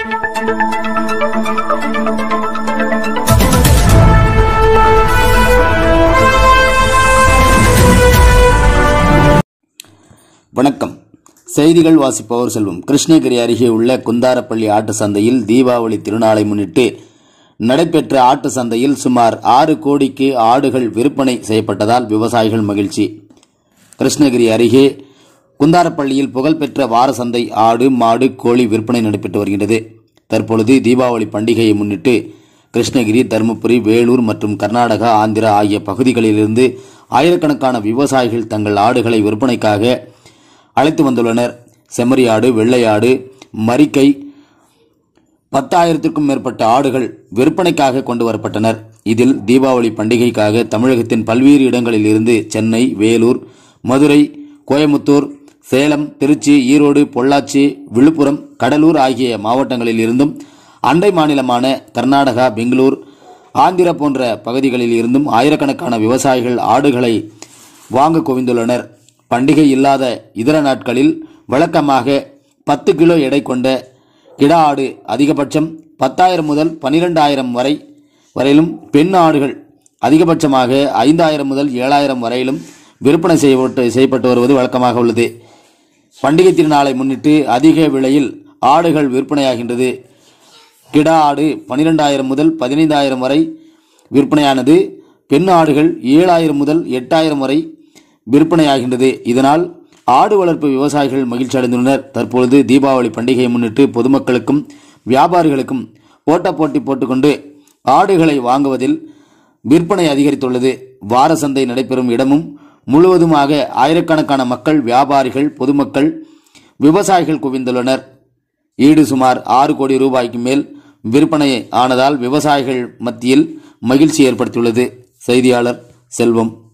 வணக்கம் செய்திகள் வாசிப்பவர் செல்வம் கிருஷ்ணகிரி அருகே உள்ள குந்தாரப்பள்ளி ஆட்டு சந்தையில் தீபாவளி திருநாளை முன்னிட்டு நடைபெற்ற ஆட்டு சந்தையில் சுமார் ஆறு கோடிக்கு ஆடுகள் விற்பனை செய்யப்பட்டதால் விவசாயிகள் மகிழ்ச்சி கிருஷ்ணகிரி அருகே குந்தாரப்பள்ளியில் புகழ்பெற்ற வார சந்தை ஆடு மாடு கோழி விற்பனை நடைபெற்று வருகிறது தற்பொழுது தீபாவளி பண்டிகையை முன்னிட்டு கிருஷ்ணகிரி தருமபுரி வேலூர் மற்றும் கர்நாடகா ஆந்திரா ஆகிய பகுதிகளிலிருந்து ஆயிரக்கணக்கான விவசாயிகள் தங்கள் ஆடுகளை விற்பனைக்காக அழைத்து வந்துள்ளனர் செம்மறியாடு வெள்ளையாடு மரிக்கை பத்தாயிரத்திற்கும் மேற்பட்ட ஆடுகள் விற்பனைக்காக கொண்டு வரப்பட்டனர் இதில் தீபாவளி பண்டிகைக்காக தமிழகத்தின் பல்வேறு இடங்களில் இருந்து சென்னை வேலூர் மதுரை கோயமுத்தூர் சேலம் திருச்சி ஈரோடு பொள்ளாச்சி விழுப்புரம் கடலூர் ஆகிய மாவட்டங்களில் இருந்தும் அண்டை மாநிலமான கர்நாடகா பெங்களூர் ஆந்திரா போன்ற பகுதிகளில் இருந்தும் ஆயிரக்கணக்கான விவசாயிகள் ஆடுகளை வாங்க குவிந்துள்ளனர் பண்டிகை இல்லாத இதர நாட்களில் வழக்கமாக பத்து கிலோ எடை கொண்ட கிடா ஆடு அதிகபட்சம் பத்தாயிரம் முதல் பனிரெண்டாயிரம் வரை வரையிலும் பெண் ஆடுகள் அதிகபட்சமாக ஐந்தாயிரம் முதல் ஏழாயிரம் வரையிலும் விற்பனை செய்யப்பட்டு செய்யப்பட்டு வருவது வழக்கமாக உள்ளது பண்டிகை திருநாளை முன்னிட்டு அதிக விலையில் ஆடுகள் விற்பனையாகின்றது கிடா ஆடு பனிரெண்டாயிரம் முதல் பதினைந்தாயிரம் வரை விற்பனையானது பெண் ஆடுகள் ஏழாயிரம் முதல் எட்டாயிரம் வரை விற்பனையாகின்றது இதனால் ஆடு வளர்ப்பு விவசாயிகள் மகிழ்ச்சி அடைந்துள்ளனர் தற்பொழுது தீபாவளி பண்டிகையை முன்னிட்டு பொதுமக்களுக்கும் வியாபாரிகளுக்கும் போட்டா போட்டி போட்டுக்கொண்டு ஆடுகளை வாங்குவதில் விற்பனை அதிகரித்துள்ளது வார சந்தை நடைபெறும் இடமும் முழுவதுமாக ஆயிரக்கணக்கான மக்கள் வியாபாரிகள் பொதுமக்கள் விவசாயிகள் குவிந்துள்ளனர் ஈடு சுமார் ஆறு கோடி ரூபாய்க்கு மேல் விற்பனை ஆனதால் விவசாயிகள் மத்தியில் மகிழ்ச்சி ஏற்படுத்தியுள்ளது செய்தியாளர் செல்வம்